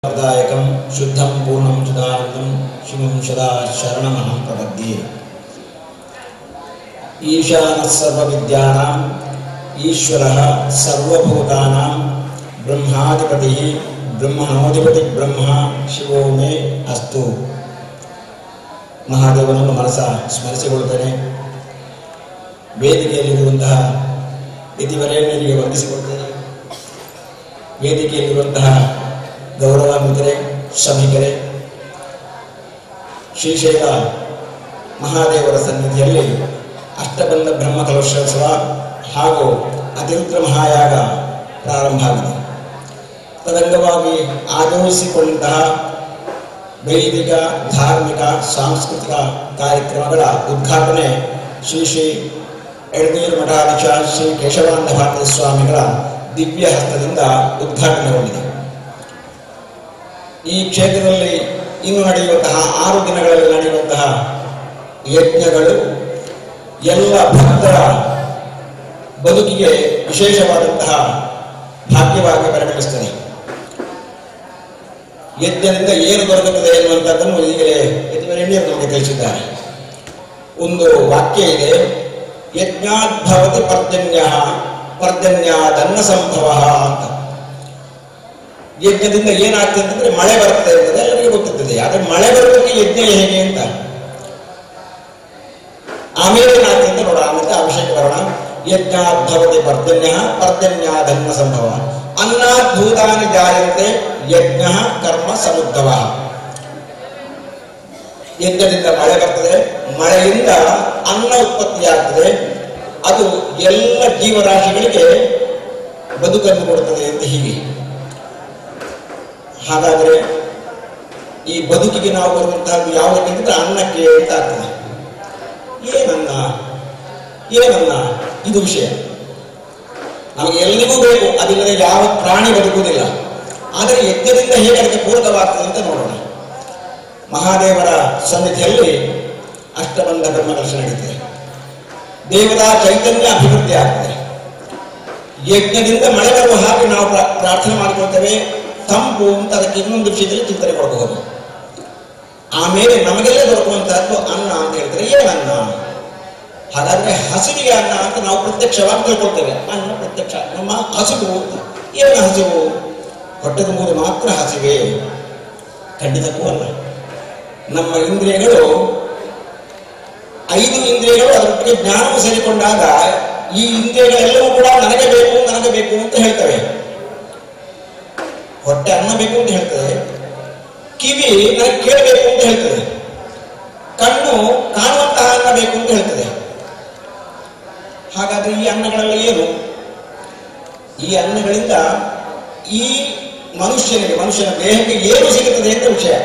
प्रदायकं शुद्धं पूर्णं चिदानन्दं शिवं सदा शरणमहं प्रपद्ये ईशानः सर्वविद्यानाम् ईश्वरः सर्वभूतानां ब्रह्माधिपतिः ಬ್ರಹ್ಮಣೋಧಿಪತಿಬ್ರಹ್ಮ ಶಿವೋ ಮೇ ಅಸ್ತು ಮಹಾದೇವನನ್ನು ಮನಸ ಸ್ಮರಿಸಿಕೊಳ್ಳುತ್ತೇನೆ ವೇದಿಕೆಯಲ್ಲಿರುವಂತಹ ಯತಿವರೇಣ್ಯರಿಗೆ ವಂದಿಸಿಕೊಳ್ತೇನೆ ವೇದಿಕೆಯಲ್ಲಿರುವಂತಹ ಗೌರವಾನ್ವಿತರೆ ಶ್ರಮಿಕರೇ ಶ್ರೀಶೈಲ ಮಹಾದೇವರ ಸನ್ನಿಧಿಯಲ್ಲಿ ಅಷ್ಟಬಂಧ ಬ್ರಹ್ಮ ಕಲಶೋತ್ಸವ ಹಾಗೂ ಅತಿರುದ್ರ ಮಹಾಯಾಗ ಪ್ರಾರಂಭ ಆಗಿದೆ ತದಂಗವಾಗಿ ಆಗಮಿಸಿಕೊಂಡಂತಹ ವೈದಿಕ ಧಾರ್ಮಿಕ ಸಾಂಸ್ಕೃತಿಕ ಕಾರ್ಯಕ್ರಮಗಳ ಉದ್ಘಾಟನೆ ಶ್ರೀ ಶ್ರೀ ಎಳನೀರು ಮಠಾಧೀಶ ಶ್ರೀ ಕೇಶವಾನಂದ ಭಾರತಿ ಸ್ವಾಮಿಗಳ ದಿವ್ಯ ಹಸ್ತದಿಂದ ಉದ್ಘಾಟನೆಗೊಂಡಿದೆ ಈ ಕ್ಷೇತ್ರದಲ್ಲಿ ಇನ್ನು ನಡೆಯುವಂತಹ ಆರು ದಿನಗಳಲ್ಲಿ ನಡೆಯುವಂತಹ ಯಜ್ಞಗಳು ಎಲ್ಲ ಭಕ್ತರ ಬದುಕಿಗೆ ವಿಶೇಷವಾದಂತಹ ಭಾಗ್ಯವಾಗಿ ಪರಿಣಮಿಸ್ತದೆ ಯಜ್ಞದಿಂದ ಏನು ದೊರಕುತ್ತದೆ ಎನ್ನುವಂಥದ್ದನ್ನು ಈಗಲೇ ಯತಿವರೆಣ್ಯರು ನಮಗೆ ತಿಳಿಸಿದ್ದಾರೆ ಒಂದು ವಾಕ್ಯ ಇದೆ ಯಜ್ಞಾದ್ಭವತಿ ಪರ್ಜನ್ಯ ಪರ್ಜನ್ಯಾದನ್ನ ಸಂಭವ ಅಂತ ಯಜ್ಞದಿಂದ ಏನಾಗ್ತದೆ ಅಂತಂದ್ರೆ ಮಳೆ ಬರ್ತದೆ ಇರ್ತದೆ ಎಲ್ಲರಿಗೂ ಗೊತ್ತಿರ್ತದೆ ಆದ್ರೆ ಮಳೆ ಬರೋದಕ್ಕೆ ಯಜ್ಞ ಹೇಗೆ ಅಂತ ಆಮೇಲೆ ಏನಾಗ್ತದೆ ಅಂತ ನೋಡೋಣ ಮತ್ತೆ ಅಭಿಷೇಕ ಬರೋಣ ಯಜ್ಞಾದ್ಭವತಿ ಪರ್ಜನ್ಯ ಪರ್ಜನ್ಯಾದನ್ನ ಸಂಭವ ಅನ್ನೂತಾನಿ ಜಾಯಂತೆ ಯಜ್ಞ ಕರ್ಮ ಸಮುದ್ಧವ ಯಜ್ಞದಿಂದ ಮಳೆ ಬರ್ತದೆ ಮಳೆಯಿಂದ ಅನ್ನ ಉತ್ಪತ್ತಿಯಾಗ್ತದೆ ಅದು ಎಲ್ಲ ಜೀವರಾಶಿಗಳಿಗೆ ಬದುಕನ್ನು ಕೊಡುತ್ತದೆ ಅಂತ ಹೀಗೆ ಹಾಗಾದರೆ ಈ ಬದುಕಿಗೆ ನಾವು ಬರುವಂತಹದ್ದು ಯಾವುದಕ್ಕೆ ಅಂದ್ರೆ ಅನ್ನಕ್ಕೆ ಅಂತ ಆಗ್ತದೆ ಏನನ್ನ ಏನನ್ನ ಇದು ವಿಷಯ ನಮಗೆ ಎಲ್ಲಿಗೂ ಬೇಕು ಅದಿಲ್ಲದೆ ಯಾವ ಪ್ರಾಣಿ ಬದುಕುವುದಿಲ್ಲ ಆದರೆ ಯಜ್ಞದಿಂದ ಹೇಗೆ ಅದಕ್ಕೆ ಪೂರಕವಾಗ್ತದೆ ಅಂತ ನೋಡೋಣ ಮಹಾದೇವರ ಸನ್ನಿಧಿಯಲ್ಲಿ ಅಷ್ಟಬಂಧ ಬ್ರಹ್ಮದರ್ಶನ ನಡೀತದೆ ದೇವತಾ ಚೈತನ್ಯ ಅಭಿವೃದ್ಧಿ ಆಗ್ತದೆ ಯಜ್ಞದಿಂದ ಮಳೆ ಬರುವ ಹಾಗೆ ನಾವು ಪ್ರಾ- ಪ್ರಾರ್ಥನೆ ಮಾಡಿಕೊಳ್ತೇವೆ ತಂಪು ಅಂತ ಅದಕ್ಕೆ ಇನ್ನೊಂದು ವಿಷಯದಲ್ಲಿ ಚಿಂತನೆ ಕೊಡಬಹುದು ಆಮೇಲೆ ನಮಗೆಲ್ಲ ದೊರಕುವಂತಹದ್ದು ಅನ್ನ ಅಂತ ಹೇಳ್ತಾರೆ ಏನನ್ನ ಹಾಗಾದ್ರೆ ಹಸಿವಿಗೆ ಅನ್ನ ಅಂತ ನಾವು ಪ್ರತ್ಯಕ್ಷವಾಗಿ ತಿಳ್ಕೊಳ್ತೇವೆ ಅನ್ನ ಪ್ರತ್ಯಕ್ಷ ನಮ್ಮ ಹಸಿವು ಅಂತ ಏನು ಹಸಿವು ಹೊಟ್ಟೆ ತುಂಬುವುದು ಮಾತ್ರ ಹಸಿವೆ ಖಂಡಿತಕ್ಕೂ ಅಲ್ಲ ನಮ್ಮ ಇಂದ್ರಿಯಗಳು ಐದು ಇಂದ್ರಿಯಗಳು ಅದರೊಟ್ಟಿಗೆ ಜ್ಞಾನವು ಸೇರಿಕೊಂಡಾಗ ಈ ಇಂದ್ರಿಯಗಳೆಲ್ಲವೂ ಕೂಡ ನನಗೆ ಬೇಕು ನನಗೆ ಬೇಕು ಅಂತ ಹೇಳ್ತವೆ ಹೊಟ್ಟೆ ಅನ್ನ ಬೇಕು ಅಂತ ಹೇಳ್ತದೆ ಕಿವಿ ನನಗೆ ಕೇಳಬೇಕು ಅಂತ ಹೇಳ್ತದೆ ಕಣ್ಣು ಕಾಣುವಂತಹ ಅನ್ನ ಬೇಕು ಅಂತ ಹೇಳ್ತದೆ ಹಾಗಾದ್ರೆ ಈ ಅನ್ನಗಳೆಲ್ಲ ಏನು ಈ ಅನ್ನಗಳಿಂದ ಈ ಮನುಷ್ಯನಿಗೆ ಮನುಷ್ಯನ ದೇಹಕ್ಕೆ ಏನು ಸಿಗುತ್ತದೆ ಅಂತ ವಿಷಯ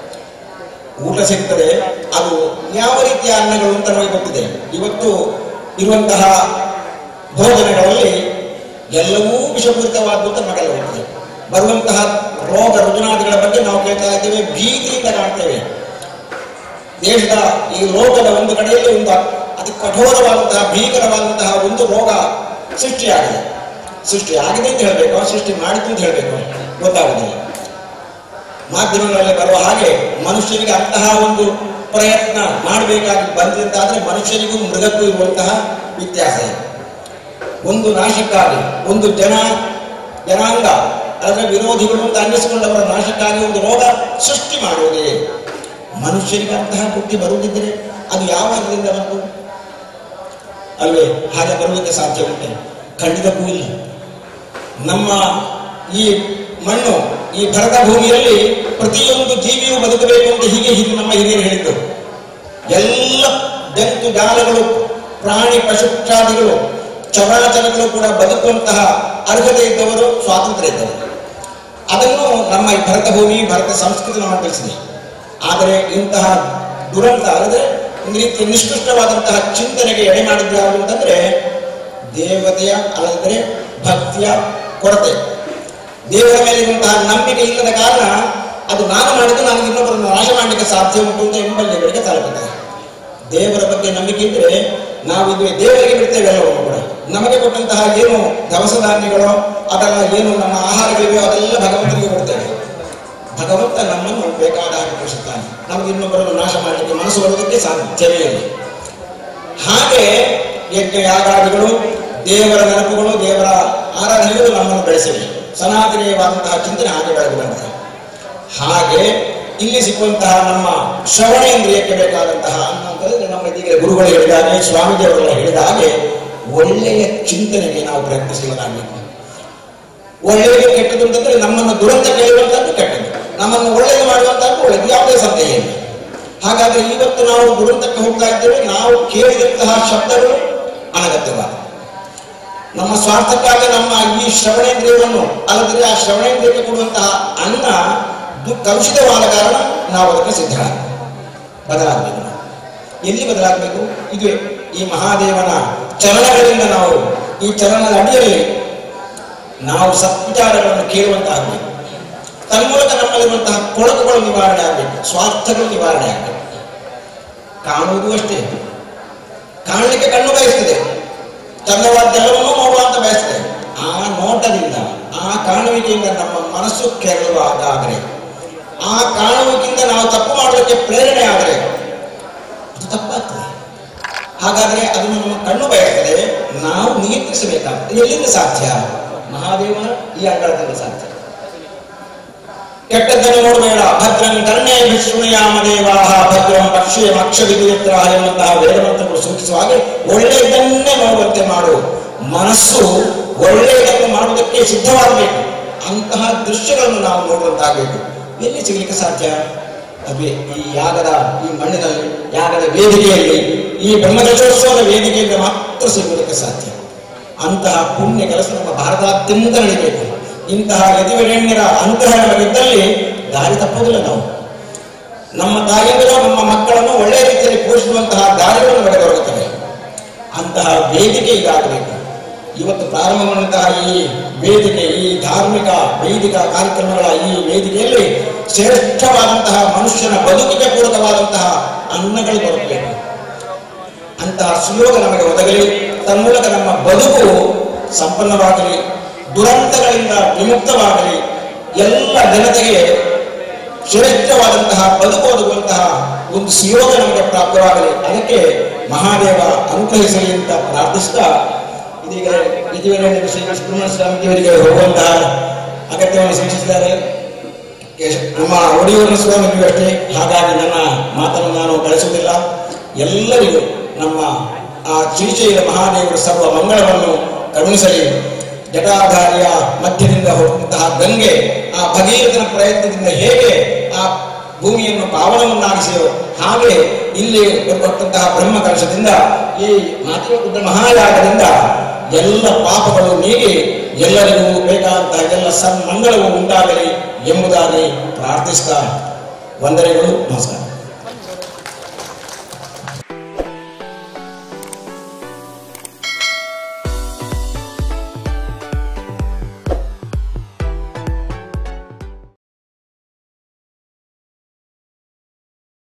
ಊಟ ಸಿಗ್ತದೆ ಅದು ಯಾವ ರೀತಿಯ ಅನ್ನಗಳು ಅಂತ ನಮಗೆ ಗೊತ್ತಿದೆ ಇವತ್ತು ಇರುವಂತಹ ಭೋಜನಗಳಲ್ಲಿ ಎಲ್ಲವೂ ವಿಷಪೂರಿತವಾದ್ದು ಅಂತ ನಮಗೆಲ್ಲ ಗೊತ್ತಿದೆ ಬರುವಂತಹ ರೋಗ ರುಜುನಾದಿಗಳ ಬಗ್ಗೆ ನಾವು ಕೇಳ್ತಾ ಇದ್ದೇವೆ ಭೀತಿಯಿಂದ ಕಾಣ್ತೇವೆ ದೇಶದ ಈ ಲೋಕದ ಒಂದು ಕಡೆಯಲ್ಲಿ ಒಂದು ಅತಿ ಕಠೋರವಾದಂತಹ ಭೀಕರವಾದಂತಹ ಒಂದು ರೋಗ ಸೃಷ್ಟಿಯಾಗಿದೆ ಸೃಷ್ಟಿಯಾಗಿದೆ ಅಂತ ಹೇಳಬೇಕು ಸೃಷ್ಟಿ ಮಾಡಿತು ಅಂತ ಹೇಳಬೇಕು ಗೊತ್ತಾಗುದಿಲ್ಲ ಮಾಧ್ಯಮಗಳಲ್ಲಿ ಬರುವ ಹಾಗೆ ಮನುಷ್ಯನಿಗೆ ಅಂತಹ ಒಂದು ಪ್ರಯತ್ನ ಮಾಡಬೇಕಾಗಿ ಬಂದಂತಾದ್ರೆ ಮನುಷ್ಯನಿಗೂ ಮೃಗಕ್ಕೂ ಇರುವಂತಹ ವ್ಯತ್ಯಾಸ ಇದೆ ಒಂದು ನಾಶಕ್ಕಾಗಿ ಒಂದು ಜನ ಜನಾಂಗ ಅದರ ವಿರೋಧಿಗಳು ಅಂತ ಅನ್ನಿಸಿಕೊಂಡವರ ನಾಶಕ್ಕಾಗಿ ಒಂದು ರೋಗ ಸೃಷ್ಟಿ ಮಾಡುವುದೇ ಮನುಷ್ಯನಿಗೆ ಅಂತಹ ಬುದ್ಧಿ ಬರುವುದಿದ್ದರೆ ಅದು ಯಾವಾಗದಿಂದ ಬಂತು ಅಲ್ವೇ ಹಾಗೆ ಬರುವುದಕ್ಕೆ ಸಾಧ್ಯ ಉಂಟೆ ಖಂಡಿತಕ್ಕೂ ಇಲ್ಲ ನಮ್ಮ ಈ ಮಣ್ಣು ಈ ಭರತ ಭೂಮಿಯಲ್ಲಿ ಪ್ರತಿಯೊಂದು ಜೀವಿಯು ಬದುಕಬೇಕು ಅಂತ ಹೀಗೆ ಹೀಗೆ ನಮ್ಮ ಹಿರಿಯರು ಹೇಳಿದ್ದು ಎಲ್ಲ ಜಂತು ಜಾಲಗಳು ಪ್ರಾಣಿ ಪಶುಕ್ಷಾದಿಗಳು ಚರಾಚರಗಳು ಕೂಡ ಬದುಕುವಂತಹ ಅರ್ಹತೆ ಇದ್ದವರು ಸ್ವಾತಂತ್ರ್ಯ ಇದ್ದವರು ಅದನ್ನು ನಮ್ಮ ಈ ಭರತ ಭೂಮಿ ಭರತ ಸಂಸ್ಕೃತಿ ನಮಗೆ ತಿಳಿಸಿದೆ ಆದರೆ ಇಂತಹ ದುರಂತ ಅಲ್ಲದೆ ಒಂದು ರೀತಿಯ ನಿಷ್ಕೃಷ್ಟವಾದಂತಹ ಚಿಂತನೆಗೆ ಎಡೆ ಮಾಡಿದ್ದು ಯಾವುದು ಅಂತಂದ್ರೆ ದೇವತೆಯ ಅಲ್ಲದ್ರೆ ಭಕ್ತಿಯ ಕೊರತೆ ದೇವರ ಮೇಲೆ ಇರುವಂತಹ ನಂಬಿಕೆ ಇಲ್ಲದ ಕಾರಣ ಅದು ನಾನು ಮಾಡಿದ್ದು ನನಗೆ ಇನ್ನೊಬ್ಬರನ್ನು ನಾಶ ಮಾಡಲಿಕ್ಕೆ ಸಾಧ್ಯ ಉಂಟು ಅಂತ ಎಂಬಲ್ಲಿವರೆಗೆ ತಲುಪುತ್ತದೆ ದೇವರ ಬಗ್ಗೆ ನಂಬಿಕೆ ಇದ್ರೆ ನಾವು ಇದು ದೇವರಿಗೆ ಬಿಡ್ತೇವೆ ಎಲ್ಲವನ್ನು ಕೂಡ ನಮಗೆ ಕೊಟ್ಟಂತಹ ಏನು ದವಸ ಧಾನ್ಯಗಳು ಅದೆಲ್ಲ ಏನು ನಮ್ಮ ಆಹಾರಗಳಿವೆಯೋ ಅದೆಲ್ಲ ಭಗವಂತನಿಗೆ ಕೊಡ್ತೇವೆ ಭಗವಂತ ನಮ್ಮನ್ನು ಬೇಕಾದ ಹಾಗೆ ಕಳಿಸುತ್ತಾನೆ ನಮಗೆ ಇನ್ನೊಬ್ಬರನ್ನು ನಾಶ ಮಾಡಲಿಕ್ಕೆ ಮನಸ್ಸು ಬರುವುದಕ್ಕೆ ಸಾಧ್ಯವೇ ಇಲ್ಲ ಹಾಗೆ ಯಜ್ಞ ಯಾಗಾದಿಗಳು ದೇವರ ನೆನಪುಗಳು ದೇವರ ಆರಾಧನೆಗಳು ನಮ್ಮನ್ನು ಬೆಳೆಸಿವೆ ಸನಾತನೀಯವಾದಂತಹ ಚಿಂತನೆ ಹಾಗೆ ಬೆಳೆದು ಬಂದಿದೆ ಹಾಗೆ ಇಲ್ಲಿ ಸಿಕ್ಕುವಂತಹ ನಮ್ಮ ಶ್ರವಣೇಂದ್ರಿಯಕ್ಕೆ ಬೇಕಾದಂತಹ ಅನ್ನುವಂಥದ್ದು ನಮ್ಮ ಇದೀಗ ಗುರುಗಳು ಹೇಳಿದ ಹಾಗೆ ಸ್ವಾಮೀಜಿಯವರೆಲ್ಲ ಹೇಳಿದ ಹಾಗೆ ಒಳ್ಳೆಯ ಚಿಂತನೆಗೆ ನಾವು ಪ್ರಯತ್ನಿಸಬೇಕಾಗಬೇಕು ಒಳ್ಳೆಯದು ಕೆಟ್ಟದ್ದು ಅಂತಂದ್ರೆ ನಮ್ಮನ್ನು ದುರಂತ ಕೇಳುವಂತದ್ದು ಕೆಟ್ಟದ್ದು ನಮ್ಮನ್ನು ಒಳ್ಳೆಯದು ಮಾಡುವಂತದ್ದು ಒಳ್ಳೆಯದು ಯಾವುದೇ ಸಂದೇಹ ಇಲ್ಲ ಹಾಗಾದ್ರೆ ಇವತ್ತು ನಾವು ದುರಂತಕ್ಕೆ ಹೋಗ್ತಾ ಇದ್ದೇವೆ ನಾವು ಕೇಳಿದಂತಹ ಶಬ್ದಗಳು ಅನಗತ್ಯವಾದ ನಮ್ಮ ಸ್ವಾರ್ಥಕ್ಕಾಗಿ ನಮ್ಮ ಈ ಶ್ರವಣೇಂದ್ರಿಯವನ್ನು ಅಲ್ಲದ್ರೆ ಆ ಶ್ರವಣೇಂದ್ರಿಯಕ್ಕೆ ಕೊಡುವಂತಹ ಅನ್ನ ದು- ಕಲುಷಿತವಾದ ಕಾರಣ ನಾವು ಅದಕ್ಕೆ ಸಿದ್ಧರಾಗ ಬದಲಾಗಬೇಕು ನಾವು. ಎಲ್ಲಿ ಬದಲಾಗಬೇಕು ಇದುವೇ ಈ ಮಹಾದೇವನ ಚಲನಗಳಿಂದ ನಾವು ಈ ಚಲನದ ಅಡಿಯಲ್ಲಿ ನಾವು ಸತ್ವಿಚಾರಗಳನ್ನು ಕೇಳುವಂತಾಗಬೇಕು ತನ್ಮೂಲಕ ನಮ್ಮಲ್ಲಿರುವಂತಹ ಕೊಳಕುಗಳು ನಿವಾರಣೆ ಆಗಬೇಕು ಸ್ವಾರ್ಥಗಳು ನಿವಾರಣೆ ಆಗಬೇಕು ಕಾಣುವುದು ಅಷ್ಟೇ ಕಾಣಲಿಕ್ಕೆ ಕಣ್ಣು ಬಯಸ್ತದೆ ಚಂದವಾದ್ದೆಲ್ಲವನ್ನೂ ನೋಡುವಂತ ಬಯಸ್ತದೆ ಆ ನೋಟದಿಂದ ಆ ಕಾಣುವಿಕೆಯಿಂದ ನಮ್ಮ ಮನಸ್ಸು ಕೆರಳುವಾದರೆ ಆ ಕಾಣುವಿಕೆಯಿಂದ ನಾವು ತಪ್ಪು ಮಾಡಲಿಕ್ಕೆ ಪ್ರೇರಣೆ ಆದರೆ ಅದು ತಪ್ಪಾಗ್ತದೆ ಹಾಗಾದ್ರೆ ಅದನ್ನು ನಮ್ಮ ಕಣ್ಣು ಬಯಸ್ತದೆ ನಾವು ನಿಯಂತ್ರಿಸಬೇಕಾಗ್ತದೆ ಎಲ್ಲಿಂದ ಸಾಧ್ಯ ಮಹಾದೇವನ ಈ ಅಂಗಳದಿಂದ ಸಾಧ್ಯ ಕೆಟ್ಟದ್ದನ್ನು ನೋಡಬೇಡ ಭದ್ರಂ ಕರ್ಣೇ ವಿಷ್ಣುಯಾಮ ದೇವಾಹ ಭದ್ರಂ ಪಕ್ಷೇ ಮಕ್ಷ ವಿದ್ಯುತ್ರ ಎಂಬಂತಹ ವೇದಮಂತ್ರಗಳು ಸೂಚಿಸುವ ಹಾಗೆ ಒಳ್ಳೆಯದನ್ನೇ ನೋಡುವಂತೆ ಮಾಡು ಮನಸ್ಸು ಒಳ್ಳೆಯದನ್ನು ಮಾಡುವುದಕ್ಕೆ ಸಿದ್ಧವಾಗಬೇಕು ಅಂತಹ ದೃಶ್ಯಗಳನ್ನು ನಾವು ನೋಡುವಂತಾಗಬೇಕು ಎಲ್ಲಿ ಸಿಗಲಿಕ್ಕೆ ಸಾಧ್ಯ ಅದೇ ಈ ಯಾಗದ ಈ ಮಣ್ಣಿನಲ್ಲಿ ಯಾಗದ ವೇದಿಕೆಯಲ್ಲಿ ಈ ಬ್ರಹ್ಮದಶೋತ್ಸವದ ವೇದಿಕೆಯಿಂದ ಮಾತ್ರ ಸಿಗುವುದಕ್ಕೆ ಸಾಧ್ಯ ಅಂತಹ ಪುಣ್ಯ ಕೆಲಸ ನಮ್ಮ ಭಾರತಾದ್ಯಂತ ನಡೀಬೇಕು ಇಂತಹ ಯತಿವಿರಣ್ಯರ ಅನುಗ್ರಹ ನಮಗಿದ್ದಲ್ಲಿ ದಾರಿ ತಪ್ಪುವುದಿಲ್ಲ ನಾವು ನಮ್ಮ ತಾಯಿಯಂದಿರು ನಮ್ಮ ಮಕ್ಕಳನ್ನು ಒಳ್ಳೆಯ ರೀತಿಯಲ್ಲಿ ಪೋಷಿಸುವಂತಹ ದಾರಿಗಳು ನಮಗೆ ದೊರಕುತ್ತವೆ ಅಂತಹ ವೇದಿಕೆ ಇದಾಗಬೇಕು ಇವತ್ತು ಪ್ರಾರಂಭಗೊಂಡಂತಹ ಈ ವೇದಿಕೆ ಈ ಧಾರ್ಮಿಕ ವೈದಿಕ ಕಾರ್ಯಕ್ರಮಗಳ ಈ ವೇದಿಕೆಯಲ್ಲಿ ಶ್ರೇಷ್ಠವಾದಂತಹ ಮನುಷ್ಯನ ಬದುಕಿಗೆ ಪೂರಕವಾದಂತಹ ಅನ್ನಗಳು ದೊರಕಬೇಕು ಅಂತಹ ಸುಯೋಗ ನಮಗೆ ಒದಗಲಿ ತನ್ಮೂಲಕ ನಮ್ಮ ಬದುಕು ಸಂಪನ್ನವಾಗಲಿ ದುರಂತಗಳಿಂದ ವಿಮುಕ್ತವಾಗಲಿ ಎಲ್ಲ ಜನತೆಗೆ ಶ್ರೇಷ್ಠವಾದಂತಹ ಬದುಕು ಒದಗುವಂತಹ ಒಂದು ಸುಯೋಗ ನಮಗೆ ಪ್ರಾಪ್ತವಾಗಲಿ ಅದಕ್ಕೆ ಮಹಾದೇವ ಅನುಗ್ರಹಿಸಲಿ ಅಂತ ಪ್ರಾರ್ಥಿಸ್ತಾ ಇದೀಗ ಇದುವರೆ ಶ್ರೀ ಸುಬ್ರಹ್ಮಣ್ಯ ಸ್ವಾಮಿಯವರಿಗೆ ಹೋಗುವಂತಹ ಅಗತ್ಯವನ್ನು ಸೂಚಿಸಿದ್ದಾರೆ ಕೇಶ- ನಮ್ಮ ಒಡಿಯೂರಿನ ಸ್ವಾಮಿಗೂ ಅಷ್ಟೇ ಹಾಗಾಗಿ ನನ್ನ ಮಾತನ್ನು ನಾನು ಬಳಸುವುದಿಲ್ಲ ಎಲ್ಲರಿಗೂ ನಮ್ಮ ಆ ಶ್ರೀಶೈಲ ಮಹಾದೇವರ ಸರ್ವ ಮಂಗಳವನ್ನು ಕರುಣಿಸಲಿ ಜಟಾಧಾರಿಯ ಮಧ್ಯದಿಂದ ಹೋಗುವಂತಹ ಗಂಗೆ ಆ ಭಗೀರಥನ ಪ್ರಯತ್ನದಿಂದ ಹೇಗೆ ಆ ಭೂಮಿಯನ್ನು ಪಾವನವನ್ನಾಗಿಸಿಯೋ ಹಾಗೆ ಇಲ್ಲಿ ಕೊಟ್ಟಂತಹ ಬ್ರಹ್ಮ ಕಲಶದಿಂದ ಈ ಮಾತೃ ಮಹಾಯಾಗದಿಂದ ಎಲ್ಲ ಪಾಪಗಳು ನೀಗಿ ಎಲ್ಲರಿಗೂ ಬೇಕಾದಂತಹ ಎಲ್ಲ ಸನ್ಮಂಗಳವು ಉಂಟಾಗಲಿ ಎಂಬುದಾಗಿ ಪ್ರಾರ್ಥಿಸ್ತಾ ವಂದನೆಗಳು ನಮಸ್ಕಾರ